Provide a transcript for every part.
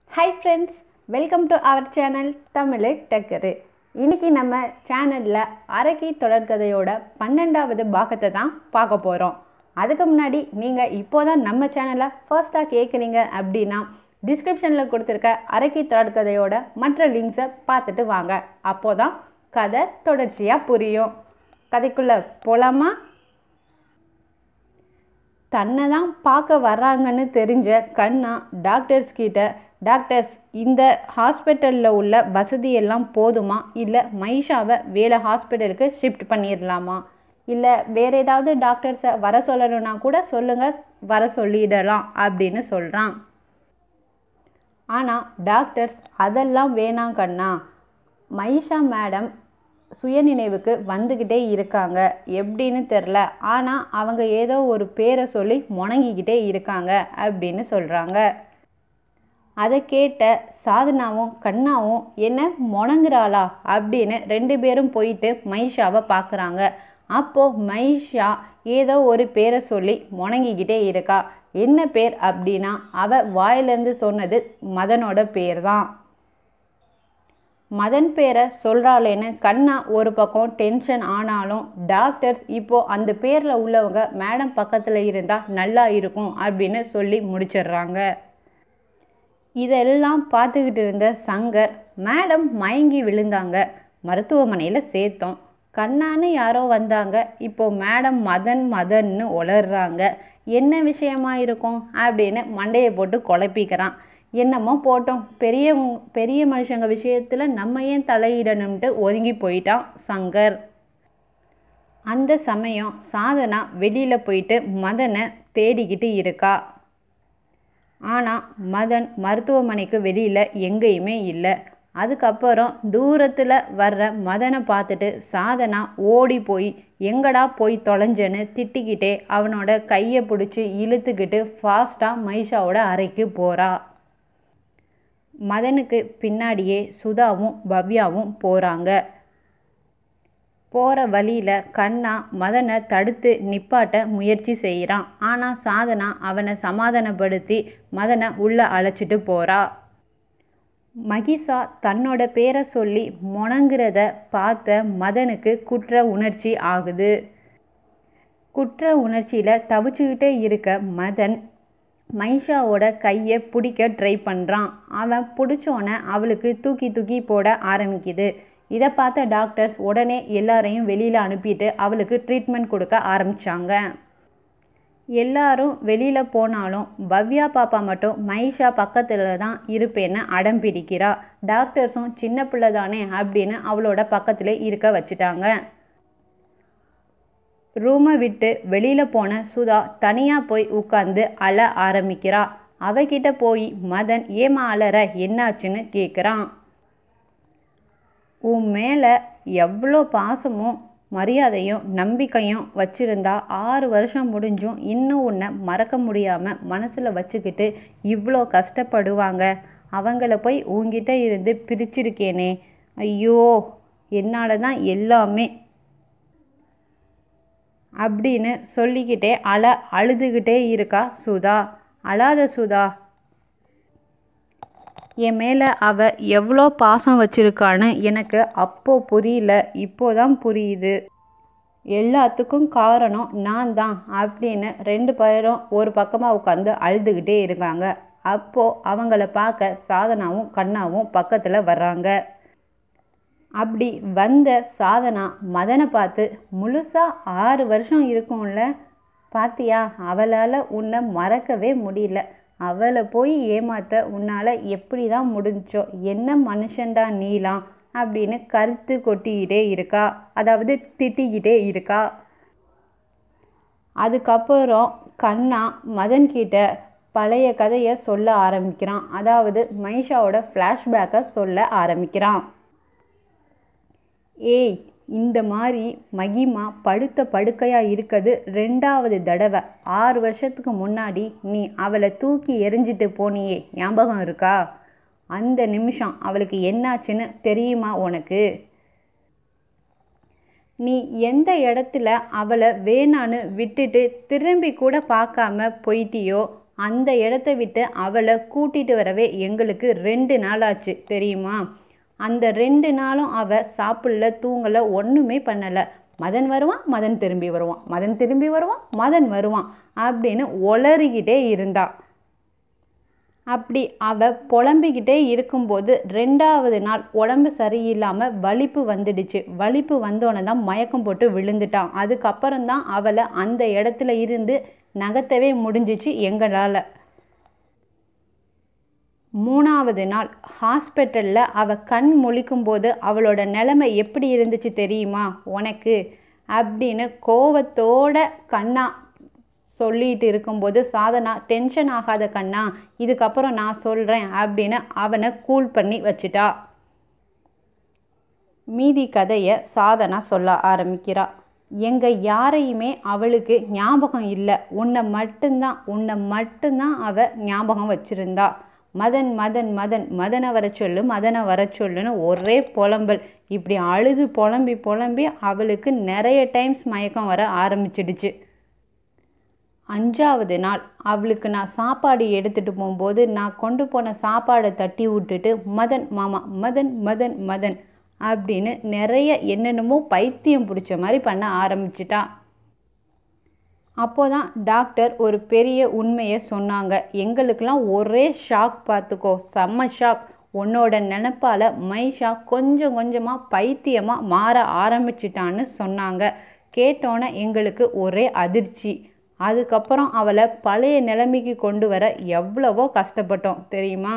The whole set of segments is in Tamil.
hi friends welcome to our channel தமிழை டக்கரு இன்னைக்கு நம்ம சேனலில் அரக்கி தொடர்கதையோட பன்னெண்டாவது பாகத்தை தான் பார்க்க போகிறோம் அதுக்கு முன்னாடி நீங்கள் இப்போ தான் நம்ம சேனலை ஃபர்ஸ்ட்டாக கேட்குறீங்க அப்படின்னா டிஸ்கிரிப்ஷனில் கொடுத்துருக்க அரக்கி தொடர்கதையோட மற்ற லிங்க்ஸை பார்த்துட்டு வாங்க அப்போ தான் கதை தொடர்ச்சியாக புரியும் கதைக்குள்ளே போகலாமா தன்னை தான் பார்க்க வர்றாங்கன்னு தெரிஞ்ச கண்ணா டாக்டர்ஸ் கிட்ட டாக்டர்ஸ் இந்த ஹாஸ்பிட்டலில் உள்ள வசதியெல்லாம் போதுமா இல்லை மைஷாவை வேலை ஹாஸ்பிட்டலுக்கு ஷிஃப்ட் பண்ணிடலாமா இல்லை வேறு ஏதாவது டாக்டர்ஸை வர சொல்லணும்னா கூட சொல்லுங்கள் வர சொல்லிடலாம் அப்படின்னு சொல்கிறான் ஆனால் டாக்டர்ஸ் அதெல்லாம் வேணாம் கண்ணா மைஷா மேடம் சுயநினைவுக்கு வந்துக்கிட்டே இருக்காங்க எப்படின்னு தெரில ஆனால் அவங்க ஏதோ ஒரு பேரை சொல்லி முணங்கிக்கிட்டே இருக்காங்க அப்படின்னு சொல்கிறாங்க அதை கேட்ட சாதனாவும் கண்ணாவும் என்ன முணங்குறாளா அப்படின்னு ரெண்டு பேரும் போயிட்டு மைஷாவை பார்க்குறாங்க அப்போது மைஷா ஏதோ ஒரு பேரை சொல்லி முணங்கிக்கிட்டே இருக்கா என்ன பேர் அப்படின்னா அவ வாயிலேருந்து சொன்னது மதனோட பேர் தான் மதன் பேரை சொல்கிறாளேன்னு கண்ணா ஒரு பக்கம் டென்ஷன் ஆனாலும் டாக்டர்ஸ் இப்போது அந்த பேரில் உள்ளவங்க மேடம் பக்கத்தில் இருந்தால் நல்லா இருக்கும் அப்படின்னு சொல்லி முடிச்சிடுறாங்க இதெல்லாம் பார்த்துக்கிட்டு இருந்த சங்கர் மேடம் மயங்கி விழுந்தாங்க மருத்துவமனையில் சேர்த்தோம் கண்ணான்னு யாரோ வந்தாங்க இப்போ மேடம் மதன் மதன்னு உளர்றாங்க என்ன விஷயமா இருக்கும் அப்படின்னு மண்டையை போட்டு குழப்பிக்கிறான் என்னமோ போட்டோம் பெரிய பெரிய மனுஷங்க விஷயத்தில் நம்ம ஏன் தலையிடணும்ட்டு ஒதுங்கி போயிட்டான் சங்கர் அந்த சமயம் சாதனா வெளியில் போயிட்டு மதனை தேடிக்கிட்டு இருக்கா ஆனால் மதன் மருத்துவமனைக்கு வெளியில் எங்கேயுமே இல்லை அதுக்கப்புறம் தூரத்தில் வர்ற மதனை பார்த்துட்டு சாதனா ஓடி போய் எங்கடா போய் தொலைஞ்சேன்னு திட்டிக்கிட்டே அவனோட கையை பிடிச்சி இழுத்துக்கிட்டு ஃபாஸ்ட்டாக மைஷாவோட அறைக்கு போகிறா மதனுக்கு பின்னாடியே சுதாவும் பவ்யாவும் போகிறாங்க போகிற வழியில் கண்ணா மதனை தடுத்து நிப்பாட்ட முயற்சி செய்கிறான் ஆனால் சாதனா அவனை சமாதானப்படுத்தி மதனை உள்ளே அழைச்சிட்டு போகிறா மகிஷா தன்னோட பேரை சொல்லி முணங்குறத பார்த்த மதனுக்கு குற்ற உணர்ச்சி ஆகுது குற்ற உணர்ச்சியில் தவிச்சுக்கிட்டே இருக்க மதன் மைஷாவோட கையை பிடிக்க ட்ரை பண்ணுறான் அவன் பிடிச்சோன்னே அவளுக்கு தூக்கி தூக்கி போட ஆரம்பிக்குது இதை பார்த்த டாக்டர்ஸ் உடனே எல்லாரையும் வெளியில் அனுப்பிட்டு அவளுக்கு ட்ரீட்மெண்ட் கொடுக்க ஆரம்பித்தாங்க எல்லாரும் வெளியில் போனாலும் பவ்யா பாப்பா மட்டும் மைஷா பக்கத்தில் தான் இருப்பேன்னு அடம் பிடிக்கிறா டாக்டர்ஸும் சின்ன பிள்ளை தானே அப்படின்னு அவளோட பக்கத்தில் இருக்க வச்சுட்டாங்க ரூமை விட்டு வெளியில் போன சுதா தனியாக போய் உட்காந்து அழ ஆரம்பிக்கிறா அவகிட்ட போய் மதன் ஏமா அலற என்னாச்சுன்னு கேட்குறான் உன் மேலே எவ்வளோ பாசமும் மரியாதையும் நம்பிக்கையும் வச்சுருந்தா ஆறு வருஷம் முடிஞ்சும் இன்னும் உன்னை மறக்க முடியாமல் மனசில் வச்சுக்கிட்டு இவ்வளோ கஷ்டப்படுவாங்க அவங்கள போய் உங்ககிட்ட இருந்து பிரிச்சிருக்கேனே ஐயோ என்னால் தான் எல்லாமே அப்படின்னு சொல்லிக்கிட்டே அழ அழுதுகிட்டே இருக்கா சுதா அழாத சுதா என் மேலே அவ எவ்வளோ பாசம் வச்சிருக்கான்னு எனக்கு அப்போ புரியல இப்போதான் புரியுது எல்லாத்துக்கும் காரணம் நான் தான் அப்படின்னு ரெண்டு பேரும் ஒரு பக்கமாக உட்காந்து அழுதுகிட்டே இருக்காங்க அப்போது அவங்கள பார்க்க சாதனாவும் கண்ணாவும் பக்கத்தில் வர்றாங்க அப்படி வந்த சாதனா மதனை பார்த்து முழுசாக ஆறு வருஷம் இருக்கும்ல பாத்தியா அவளால் உன்னை மறக்கவே முடியல அவளை போய் ஏமாத்த உன்னால் எப்படி தான் முடிஞ்சோ என்ன மனுஷன்டா நீலாம் அப்படின்னு கருத்து கொட்டிக்கிட்டே இருக்கா அதாவது திட்டிக்கிட்டே இருக்கா அதுக்கப்புறம் கண்ணா மதன் கிட்ட பழைய கதையை சொல்ல ஆரம்பிக்கிறான் அதாவது மைஷாவோட ஃப்ளாஷ்பேக்கை சொல்ல ஆரம்பிக்கிறான் ஏய் இந்த மாதிரி மகிமா படுத்த படுக்கையாக இருக்கிறது ரெண்டாவது தடவை ஆறு வருஷத்துக்கு முன்னாடி நீ அவளை தூக்கி எரிஞ்சிட்டு போனியே ஞாபகம் இருக்கா அந்த நிமிஷம் அவளுக்கு என்னாச்சுன்னு தெரியுமா உனக்கு நீ எந்த இடத்துல அவளை வேணான்னு விட்டுட்டு திரும்பி கூட பார்க்காம போயிட்டியோ அந்த இடத்த விட்டு அவளை கூட்டிகிட்டு வரவே எங்களுக்கு ரெண்டு நாள் ஆச்சு தெரியுமா அந்த ரெண்டு நாளும் அவள் சாப்பிடல தூங்கலை ஒன்றுமே பண்ணலை மதன் வருவான் மதன் திரும்பி வருவான் மதன் திரும்பி வருவான் மதன் வருவான் அப்படின்னு ஒளறிக்கிட்டே இருந்தா அப்படி அவ புலம்பிக்கிட்டே இருக்கும்போது ரெண்டாவது நாள் உடம்பு சரியில்லாமல் வலிப்பு வந்துடுச்சு வலிப்பு வந்தோடனே தான் மயக்கம் போட்டு விழுந்துட்டான் அதுக்கப்புறம் தான் அவளை அந்த இடத்துல இருந்து நகர்த்தவே முடிஞ்சிச்சு எங்களால் மூணாவது நாள் ஹாஸ்பிட்டலில் அவள் கண் முழிக்கும்போது அவளோட நிலைமை எப்படி இருந்துச்சு தெரியுமா உனக்கு அப்படின்னு கோவத்தோட கண்ணா சொல்லிட்டு இருக்கும்போது சாதனா டென்ஷன் ஆகாத கண்ணா இதுக்கப்புறம் நான் சொல்கிறேன் அப்படின்னு அவனை கூல் பண்ணி வச்சுட்டா மீதி கதையை சாதனா சொல்ல ஆரம்பிக்கிறா எங்கள் யாரையுமே அவளுக்கு ஞாபகம் இல்லை உன்னை மட்டும்தான் உன்னை மட்டும்தான் அவள் ஞாபகம் வச்சுருந்தா மதன் மதன் மதன் மதனை வர சொல்லு மதனை வர சொல்லுன்னு ஒரே புலம்பல் இப்படி அழுது புலம்பி புலம்பி அவளுக்கு நிறைய டைம்ஸ் மயக்கம் வர ஆரம்பிச்சிடுச்சு அஞ்சாவது நாள் அவளுக்கு நான் சாப்பாடு எடுத்துகிட்டு போகும்போது நான் கொண்டு போன சாப்பாடை தட்டி விட்டுட்டு மதன் மாமா மதன் மதன் மதன் அப்படின்னு நிறைய என்னென்னமோ பைத்தியம் பிடிச்ச மாதிரி பண்ண ஆரம்பிச்சிட்டா அப்போதான் டாக்டர் ஒரு பெரிய உண்மையை சொன்னாங்க எங்களுக்கெல்லாம் ஒரே ஷாக் பார்த்துக்கோ செம்ம ஷாக் உன்னோட நினப்பால் மைஷா கொஞ்சம் கொஞ்சமாக பைத்தியமாக மாற ஆரம்பிச்சிட்டான்னு சொன்னாங்க கேட்டோன்னே எங்களுக்கு ஒரே அதிர்ச்சி அதுக்கப்புறம் அவளை பழைய நிலைமைக்கு கொண்டு வர எவ்வளவோ கஷ்டப்பட்டோம் தெரியுமா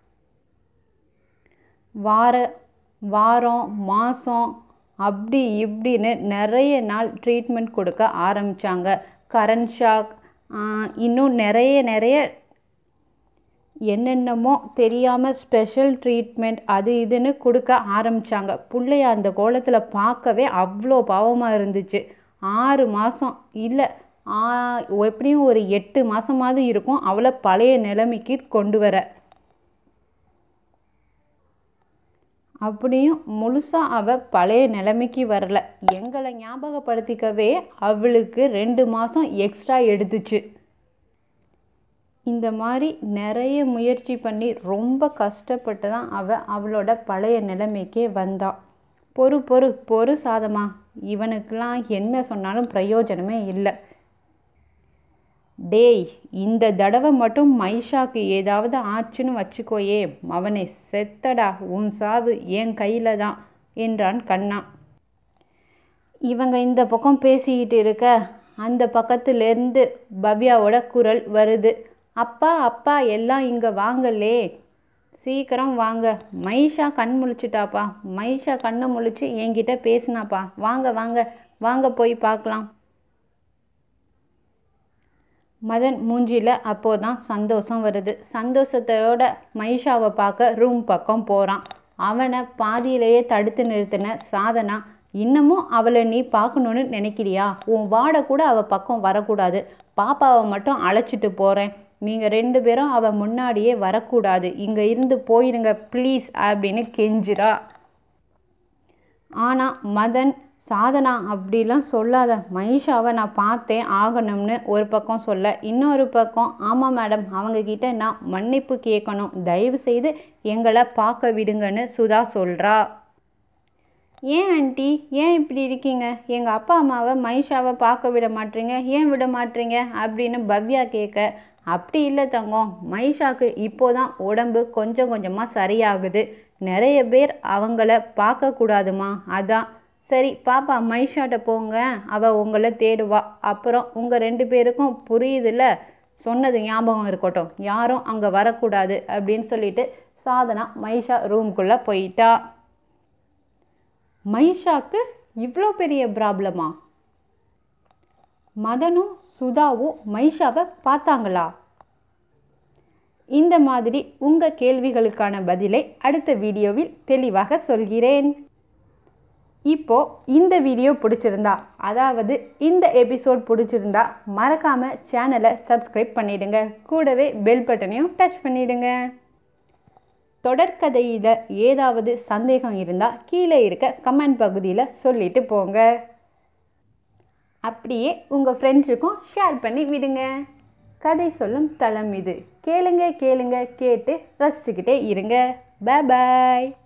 வார வாரம் மாதம் அப்படி இப்படின்னு நிறைய நாள் ட்ரீட்மெண்ட் கொடுக்க ஆரம்பித்தாங்க கரண்ட் ஷாக் இன்னும் நிறைய நிறைய என்னென்னமோ தெரியாமல் ஸ்பெஷல் ட்ரீட்மெண்ட் அது இதுன்னு கொடுக்க ஆரம்பித்தாங்க பிள்ளைய அந்த கோலத்தில் பார்க்கவே அவ்வளோ பாவமாக இருந்துச்சு ஆறு மாதம் இல்லை எப்படியும் ஒரு எட்டு மாதமாவது இருக்கும் அவளை பழைய நிலைமைக்கு கொண்டு வர அப்படியும் முழுசாக அவள் பழைய நிலைமைக்கு வரல எங்களை ஞாபகப்படுத்திக்கவே அவளுக்கு ரெண்டு மாதம் எக்ஸ்ட்ரா எடுத்துச்சு இந்த மாதிரி நிறைய முயற்சி பண்ணி ரொம்ப கஷ்டப்பட்டு தான் அவள் அவளோட பழைய நிலைமைக்கே வந்தாள் பொறு பொறு பொறு சாதமா இவனுக்கெல்லாம் என்ன சொன்னாலும் பிரயோஜனமே இல்லை டேய் இந்த தடவை மட்டும் மைஷாக்கு ஏதாவது ஆச்சுன்னு வச்சுக்கோயே அவனை செத்தடா உன் சாவு என் கையில் தான் என்றான் கண்ணா இவங்க இந்த பக்கம் பேசிக்கிட்டு இருக்க அந்த பக்கத்துலேருந்து பவ்யாவோட குரல் வருது அப்பா அப்பா எல்லாம் இங்கே வாங்கலே சீக்கிரம் வாங்க மைஷா கண் முழிச்சிட்டாப்பா மைஷா கண்ணை முழிச்சு என்கிட்ட பேசினாப்பா வாங்க வாங்க வாங்க போய் பார்க்கலாம் மதன் மூஞ்சியில் அப்போதான் சந்தோஷம் வருது சந்தோஷத்தோட மைஷாவை பார்க்க ரூம் பக்கம் போகிறான் அவனை பாதியிலேயே தடுத்து நிறுத்தின சாதனா இன்னமும் அவளை நீ பார்க்கணுன்னு நினைக்கிறியா உன் வாடை கூட அவள் பக்கம் வரக்கூடாது பாப்பாவை மட்டும் அழைச்சிட்டு போகிறேன் நீங்கள் ரெண்டு பேரும் அவள் முன்னாடியே வரக்கூடாது இங்கே இருந்து போயிடுங்க ப்ளீஸ் அப்படின்னு கெஞ்சிரா ஆனால் மதன் சாதனா அப்படிலாம் சொல்லாத மனிஷாவை நான் பார்த்தேன் ஆகணும்னு ஒரு பக்கம் சொல்ல இன்னொரு பக்கம் ஆமாம் மேடம் அவங்கக்கிட்ட நான் மன்னிப்பு கேட்கணும் தயவு செய்து எங்களை பார்க்க விடுங்கன்னு சுதா சொல்கிறா ஏன் ஆண்டி ஏன் இப்படி இருக்கீங்க எங்கள் அப்பா அம்மாவை மைஷாவை பார்க்க விட மாட்டீங்க ஏன் விட மாட்டீங்க அப்படின்னு பவ்யா கேட்க அப்படி இல்லை தங்கம் மைஷாக்கு இப்போதான் உடம்பு கொஞ்சம் கொஞ்சமாக சரியாகுது நிறைய பேர் அவங்கள பார்க்கக்கூடாதுமா அதான் சரி பாப்பா மைஷாட்ட போங்க அவள் உங்களை தேடுவா அப்புறம் உங்கள் ரெண்டு பேருக்கும் புரியுதுல்ல சொன்னது ஞாபகம் இருக்கட்டும் யாரும் அங்கே வரக்கூடாது அப்படின்னு சொல்லிட்டு சாதனா மைஷா ரூம்குள்ளே போயிட்டா மைஷாக்கு இவ்வளோ பெரிய ப்ராப்ளமா மதனும் சுதாவும் மைஷாவை பார்த்தாங்களா இந்த மாதிரி உங்கள் கேள்விகளுக்கான பதிலை அடுத்த வீடியோவில் தெளிவாக சொல்கிறேன் இப்போ இந்த வீடியோ பிடிச்சிருந்தா அதாவது இந்த எபிசோட் பிடிச்சிருந்தா மறக்காம சேனலை சப்ஸ்கிரைப் பண்ணிடுங்க கூடவே பெல் பட்டனையும் டச் பண்ணிடுங்க தொடர்கதையில் ஏதாவது சந்தேகம் இருந்தால் கீழே இருக்க கமெண்ட் பகுதியில் சொல்லிட்டு போங்க அப்படியே உங்கள் ஃப்ரெண்ட்ஸுக்கும் ஷேர் பண்ணி விடுங்க கதை சொல்லும் தளம் இது கேளுங்க கேளுங்க கேட்டு ரசிச்சுக்கிட்டே இருங்க பாய்